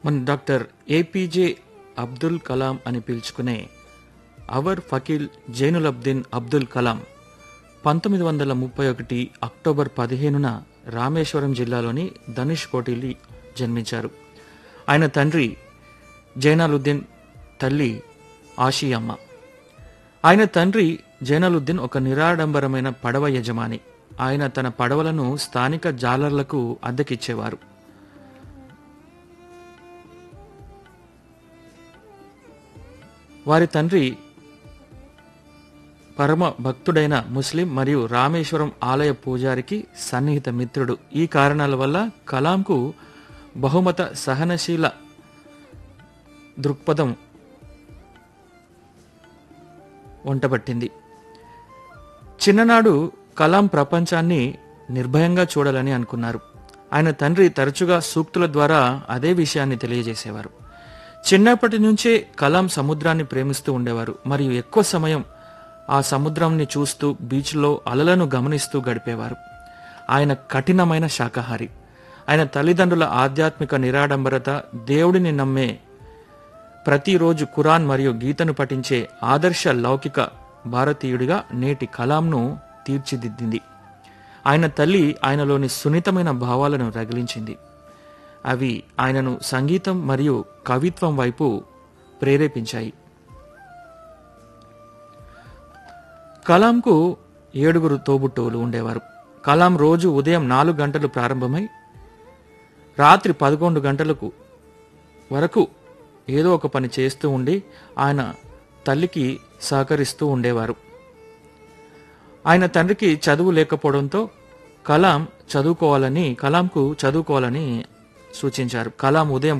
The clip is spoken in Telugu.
మన డాక్టర్ ఏపీజే అబ్దుల్ కలాం అని పిలుచుకునే అవర్ ఫకీల్ జైనులబ్దీన్ అబ్దుల్ కలాం పంతొమ్మిది వందల ముప్పై ఒకటి అక్టోబర్ పదిహేనున రామేశ్వరం జిల్లాలోని ధనుష్ కోటిలి జన్మించారు ఆయన తండ్రి జైనాలుద్దీన్ తల్లి ఆషియమ్మ ఆయన తండ్రి జైనలుద్దీన్ ఒక నిరాడంబరమైన పడవ యజమాని ఆయన తన పడవలను స్థానిక జాలర్లకు అద్దెకిచ్చేవారు వారి తండ్రి పరమ భక్తుడైన ముస్లిం మరియు రామేశ్వరం ఆలయ పూజారికి సన్నిహిత మిత్రుడు ఈ కారణాల వల్ల కలాంకు బహుమత సహనశీల దృక్పథం వంటబట్టింది చిన్ననాడు కలాం ప్రపంచాన్ని నిర్భయంగా చూడాలని అనుకున్నారు ఆయన తండ్రి తరచుగా సూక్తుల ద్వారా అదే విషయాన్ని తెలియజేసేవారు చిన్నప్పటి నుంచే కలాం సముద్రాన్ని ప్రేమిస్తూ ఉండేవారు మరియు ఎక్కువ సమయం ఆ సముద్రంని చూస్తూ బీచ్లో అలలను గమనిస్తూ గడిపేవారు ఆయన కఠినమైన శాకాహారి ఆయన తల్లిదండ్రుల ఆధ్యాత్మిక నిరాడంబరత దేవుడిని నమ్మే ప్రతిరోజు ఖురాన్ మరియు గీతను పఠించే ఆదర్శ లౌకిక భారతీయుడిగా నేటి కలాంను తీర్చిదిద్దింది ఆయన తల్లి ఆయనలోని సున్నితమైన భావాలను రగిలించింది అవి ఆయనను సంగీతం మరియు కవిత్వం వైపు ప్రేరేపించాయి కలాంకు ఏడుగురు తోబుట్టువులు ఉండేవారు కలాం రోజు ఉదయం నాలుగు గంటలు ప్రారంభమై రాత్రి పదకొండు గంటలకు వరకు ఏదో ఒక పని చేస్తూ ఉండి ఆయన తల్లికి సహకరిస్తూ ఉండేవారు ఆయన తండ్రికి చదువు లేకపోవడంతో కలాం చదువుకోవాలని కలాంకు చదువుకోవాలని సూచించారు కలాం ఉదయం